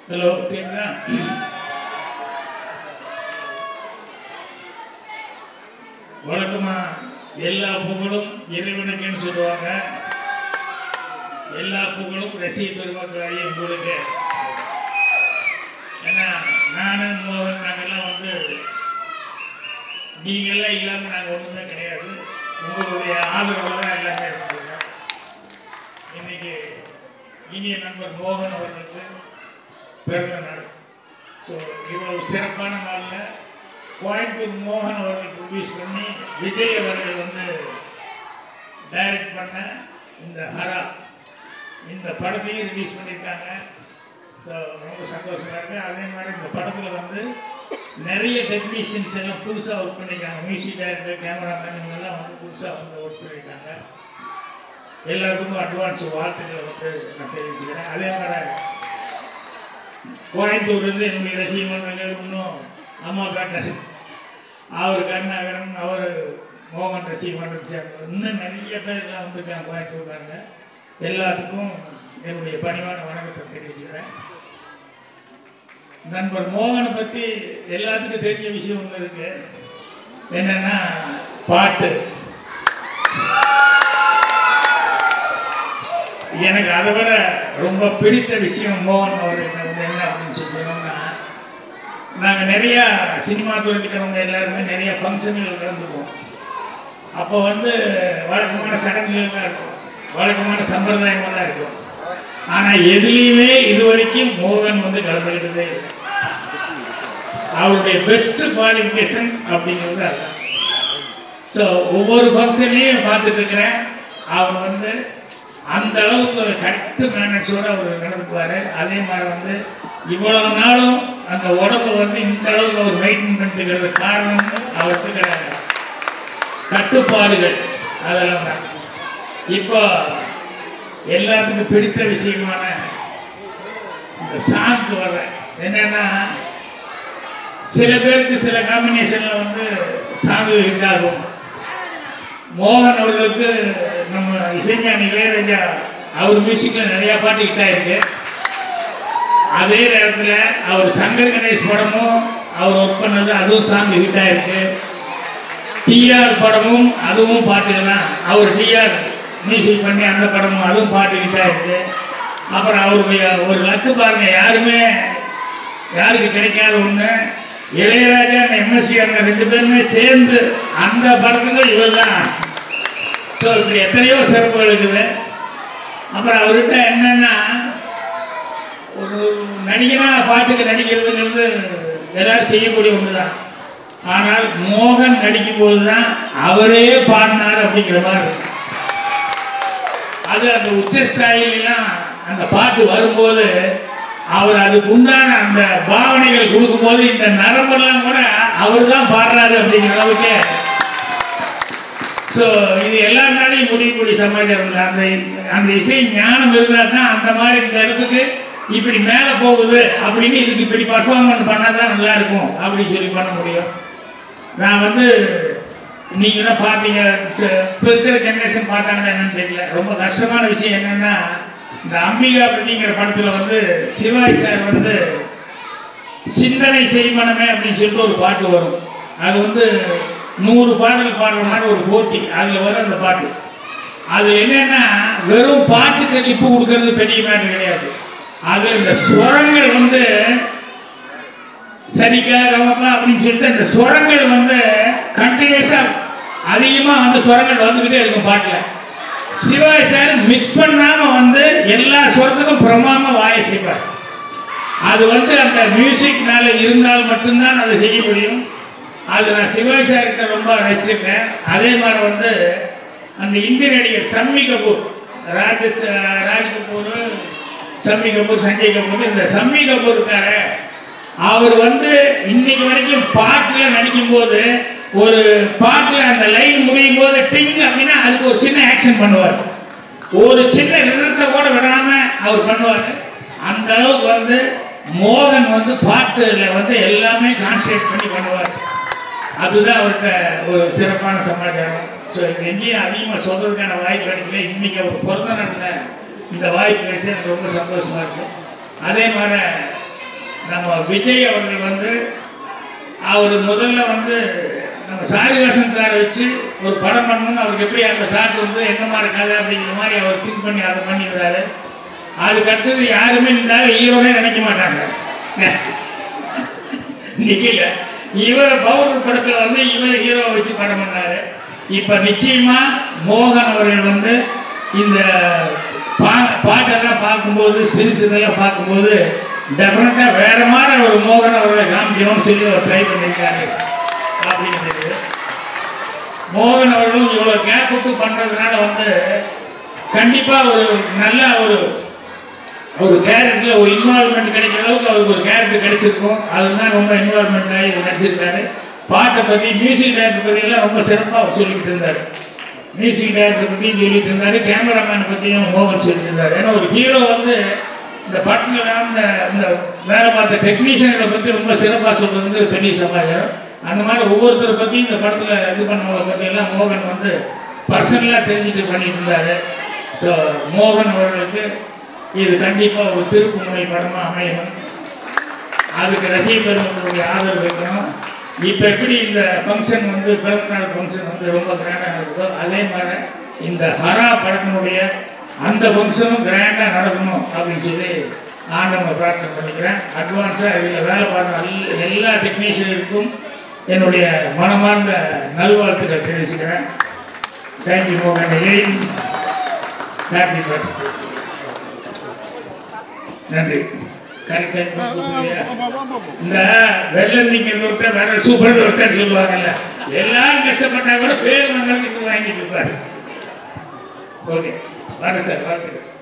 Hello கேக்குதா வழக்கமா எல்லா புகழும் இறைவனுக்குன்னு சொல்லுவாங்க எல்லா புகழும் ரசிக பெருமக்களாகிய உங்களுக்கு ஏன்னா நானும் மோகன் நாங்கெல்லாம் வந்து நீங்கெல்லாம் இல்லாமல் நாங்கள் ஒன்றுமே கிடையாது உங்களுடைய ஆதரவு தான் எல்லாமே இருந்தது இன்னைக்கு இனிய நண்பர் மோகன் அவர்களுக்கு பிறந்த நாள் ஸோ இவ்வளவு சிறப்பான நாளில் கோயம்புத்தூர் மோகன் அவர்கள் ப்ரொடியூஸ் பண்ணி விஜய் அவர்கள் வந்து டைரக்ட் பண்ண இந்த ஹரா இந்த படத்தையும் ரிலீஸ் பண்ணியிருக்காங்க ஸோ ரொம்ப சந்தோஷமாக இருக்குது அதே மாதிரி இந்த படத்தில் வந்து நிறைய டெக்னீஷியன்ஸ் எல்லாம் புதுசாக ஒர்க் பண்ணியிருக்காங்க மியூசிக் டைரக்டர் கேமராமேன் இவங்கெல்லாம் வந்து புதுசாக வந்து ஒர்க் பண்ணியிருக்காங்க எல்லாருக்கும் அட்வான்ஸ் வாழ்த்துக்களை வந்து நான் தெரிவிச்சுக்கிறேன் அதே மாதிரி கோயம்புத்தூர்லேருந்து என்னுடைய ரசிக மன்றங்கள் இன்னும் அம்மா காட்ட அவர் கருணாகரன் அவர் மோகன் ரசிக மன்றத்தை சேர்ந்தவர் இன்னும் நிறைய பேர்லாம் வந்திருக்காங்க கோயம்புத்தூர்காரங்க எல்லாத்துக்கும் என்னுடைய பணிவான வணக்கத்தை தெரிவிச்சுக்கிறேன் நண்பர் மோகனை பற்றி எல்லாத்துக்கும் தெரிஞ்ச விஷயம் ஒன்று இருக்கு என்னன்னா பாட்டு எனக்கு அதை விட ரொம்ப பிடித்த விஷயம் மோகன் அவருக்கு வந்து என்ன அப்படின்னு சொல்லணும்னா நாங்கள் நிறையா சினிமா துறையில் இருக்கிறவங்க எல்லாருமே நிறைய ஃபங்க்ஷன்கள் கலந்துக்குவோம் அப்போ வந்து வழக்கமான சடங்குகள்லாம் இருக்கும் வழக்கமான சம்பிரதாயமெல்லாம் இருக்கும் ஆனால் எதுலேயுமே இது வரைக்கும் மோகன் வந்து கலந்துக்கிட்டதே இல்லை அவருடைய பெஸ்ட் குவாலிஃபிகேஷன் அப்படிங்கிறது அதுதான் ஸோ ஒவ்வொரு ஃபங்க்ஷனையும் பார்த்துட்டு இருக்கிறேன் அவர் வந்து அந்த அளவுக்கு ஒரு கரெக்ட் மேனேஜோட அவர் நடந்துக்குவார் அதே மாதிரி வந்து இவ்வளவு நாளும் அந்த உடம்பு வந்து இந்த அளவுக்கு அவர் மெயின்டைன் பண்ணிட்டுக்கிறது காரணம் அவருக்கு கிடையாது கட்டுப்பாடுகள் அதெல்லாம் தான் இப்போ எல்லாத்துக்கும் பிடித்த விஷயமான இந்த சாங்க்கு வர்றேன் என்னன்னா சில பேருக்கு சில காம்பினேஷனில் வந்து சாங் ஹிட் ஆகும் மோகன் அவர்களுக்கு நம்ம இசைஞானி இளையராஜா அவர் மியூசிக்கில் நிறையா பாட்டு ஹிட் ஆயிருக்கு அதே நேரத்தில் அவர் சங்கர் கணேஷ் படமும் அவர் ஒர்க் பண்ணது அதுவும் சாங் ஹிட் ஆயிருக்கு டிஆர் படமும் அதுவும் பாட்டுகள் தான் அவர் டிஆர் மியூசிக் பண்ணி அந்த படமும் அதுவும் பாட்டு ஹிட் ஆயிருக்கு அப்புறம் அவருடைய ஒரு லக்கு பாருங்க யாருமே யாருக்கு கிடைக்காத ஒன்று இளையராஜா எம்எஸ்சி அந்த ரெண்டு பேருமே சேர்ந்து அந்த படத்துக்கு இவர் தான் ஸோ இப்படி எத்தனையோ சிறப்புகள் இருக்குது அப்புறம் அவர்கிட்ட என்னன்னா ஒரு நடிகனா பாட்டுக்கு நடிக்கிறதுங்கிறது எல்லாரும் செய்யக்கூடிய ஒன்று தான் ஆனால் மோகன் நடிக்கும்போது தான் அவரே பாடினார் அப்படிங்கிற மாதிரி இருக்கும். அது அந்த உச்ச ஸ்டாயிலாம் அந்த பாட்டு வரும்போது அவர் அதுக்கு உண்டான அந்த பாவனைகள் கொடுக்கும்போது இந்த நரம்பெல்லாம் கூட அவர் தான் பாடுறாரு அப்படிங்கிற அளவுக்கு ஸோ இது எல்லாருனாலையும் முடியக்கூடிய சமாச்சாரம் இல்லை அந்த அந்த இசை ஞானம் இருந்தால் தான் அந்த மாதிரி இந்த இடத்துக்கு இப்படி மேலே போகுது அப்படின்னு இதுக்கு இப்படி பர்ஃபார்மன்ஸ் பண்ணால் தான் நல்லா இருக்கும் அப்படின்னு சொல்லி பண்ண முடியும் நான் வந்து நீங்கள் தான் பார்த்தீங்க ச- இப்போ இருக்கிற ஜென்ரேஷன் பார்த்தாங்கன்னா என்னன்னு தெரியல ரொம்ப கஷ்டமான விஷயம் என்னன்னா இந்த அம்பிகா அப்படிங்கிற படத்தில் வந்து சிவாஜி சார் வந்து சிந்தனை செய்மனமே அப்படின்னு சொல்லிட்டு ஒரு பாட்டு வரும் அது வந்து நூறு பாடல் பாடுற மாதிரி ஒரு போட்டி அதில் வரும் அந்த பாட்டு அது என்னன்னா வெறும் பாட்டுக்கு லிப்பு கொடுக்கறது பெரிய மேட்டர் கிடையாது அது இந்த சுரங்கள் வந்து சரிக்கா கவமா அப்படின்னு சொல்லிட்டு இந்த சுரங்கள் வந்து கண்டினியூஸாக அதிகமாக வந்து சுரங்கள் வந்துக்கிட்டே இருக்கும் பாட்டில் சிவாஜி சார் மிஸ் பண்ணாமல் வந்து எல்லா சுரத்துக்கும் பிரமாமல் வாய செய்வார் அது வந்து அந்த மியூசிக்னால இருந்தால் மட்டும்தான் அதை செய்ய முடியும் அது நான் சிவாஜி சார்கிட்ட ரொம்ப ரசிச்சிருக்கேன் அதே மாதிரி வந்து அந்த இந்திய நடிகர் சம்மி கபூர் ராஜேஷ் ராஜ் கபூர் சம்மி கபூர் சஞ்சய் கபூர் இந்த சம்மி கபூர் இருக்காரு அவர் வந்து இன்னைக்கு வரைக்கும் பாட்டில் நடிக்கும்போது ஒரு பாட்டில் அந்த லைன் முடியும் போது டிங் அப்படின்னா அதுக்கு ஒரு சின்ன ஆக்ஷன் பண்ணுவார் ஒரு சின்ன நிறுத்தத்தை கூட விடாம அவர் பண்ணுவார் அந்த அளவுக்கு வந்து மோகன் வந்து பாட்டுல வந்து எல்லாமே கான்சன்ட்ரேட் பண்ணி பண்ணுவார் அதுதான் அவர்கிட்ட ஒரு சிறப்பான சமாச்சாரம் ஸோ எங்கேயும் அதிகமாக சொல்றதுக்கான வாய்ப்பு கிடைக்கல இன்னைக்கு அவர் பிறந்த நாளில் இந்த வாய்ப்பு கிடைச்சி எனக்கு ரொம்ப சந்தோஷமா இருக்கு அதே மாதிரி நம்ம விஜய் அவர்கள் வந்து அவர் முதல்ல வந்து நம்ம சாரிவாசன் சாரை வச்சு ஒரு படம் பண்ணணும்னு அவருக்கு எப்படி அந்த தாட் வந்து என்ன மாதிரி கதை அப்படிங்கிற மாதிரி அவர் திங்க் பண்ணி அதை பண்ணியிருந்தாரு அதுக்கு அடுத்தது யாருமே இருந்தாலும் ஹீரோனே நினைக்க மாட்டாங்க நிக்கல இவர் பவுர் படத்தில் வந்து இவர் ஹீரோ வச்சு படம் பண்ணாரு இப்போ நிச்சயமா மோகன் அவர்கள் வந்து இந்த பா பாட்டெல்லாம் பார்க்கும்போது ஸ்டில்ஸ் இதெல்லாம் பார்க்கும்போது டெஃபினட்டாக வேற மாதிரி ஒரு மோகன் அவர்களை காமிக்கணும்னு சொல்லி அவர் ட்ரை பண்ணியிருக்காரு அப்படிங்கிறது மோகன் அவர்களும் இவ்வளோ கேப் விட்டு பண்ணுறதுனால வந்து கண்டிப்பாக ஒரு நல்ல ஒரு ஒரு கேரக்டரில் ஒரு இன்வால்மெண்ட் கிடைக்கிற அளவுக்கு அவருக்கு ஒரு கேரக்டர் கிடைச்சிருக்கும் அதுதான் ரொம்ப இன்வால்மெண்ட் ஆகி நடிச்சிருக்காரு பாட்டை பற்றி மியூசிக் டைரக்டர் பற்றியெல்லாம் ரொம்ப சிறப்பாக அவர் சொல்லிக்கிட்டு இருந்தார் மியூசிக் டைரக்டர் பற்றியும் சொல்லிட்டு இருந்தார் கேமராமேன் பற்றியும் மோகன் சொல்லிட்டு இருந்தார் ஏன்னா ஒரு ஹீரோ வந்து இந்த படத்தில் இந்த இந்த வேலை பார்த்த டெக்னீஷியனை பற்றி ரொம்ப சிறப்பாக சொல்கிறது வந்து பெரிய சமாஜம் அந்த மாதிரி ஒவ்வொருத்தரை பற்றியும் இந்த படத்தில் இது பண்ணவங்களை பற்றியெல்லாம் மோகன் வந்து பர்சனலாக தெரிஞ்சுட்டு பண்ணிட்டு இருந்தார் ஸோ மோகன் அவர்களுக்கு இது கண்டிப்பாக ஒரு திருப்பு முனை படமாக அமையணும் அதுக்கு ரசிக பெருமக்களுடைய ஆதரவு இருக்கணும் இப்போ எப்படி இந்த ஃபங்க்ஷன் வந்து பிறந்தநாள் ஃபங்க்ஷன் வந்து ரொம்ப கிராண்டாக இருக்குதோ அதே மாதிரி இந்த ஹரா படத்தினுடைய அந்த ஃபங்க்ஷனும் கிராண்டாக நடக்கணும் அப்படின்னு சொல்லி ஆண்டவங்க பிரார்த்தனை பண்ணிக்கிறேன் அட்வான்ஸாக இதில் வேலை பார்க்குற எல்லா- எல்லா டெக்னீஷியனுக்கும் என்னுடைய மனமார்ந்த நல்வாழ்த்துக்கள் தெரிவிச்சுக்கிறேன் தேங்க்யூ மோகன் ஹாப்பி பர்த்டே நன்றி கரெக்டாக இந்த வெள்ளந்திங்கிறது ஒருத்தர் வேற சூப்பர் ஒருத்தர் சொல்லுவாங்கல்ல எல்லாரும் கஷ்டப்பட்டா கூட பேர் மங்களுக்கு வாங்கிட்டு இருப்பாரு ஓகே வரேன் சார் வாழ்த்துக்கள்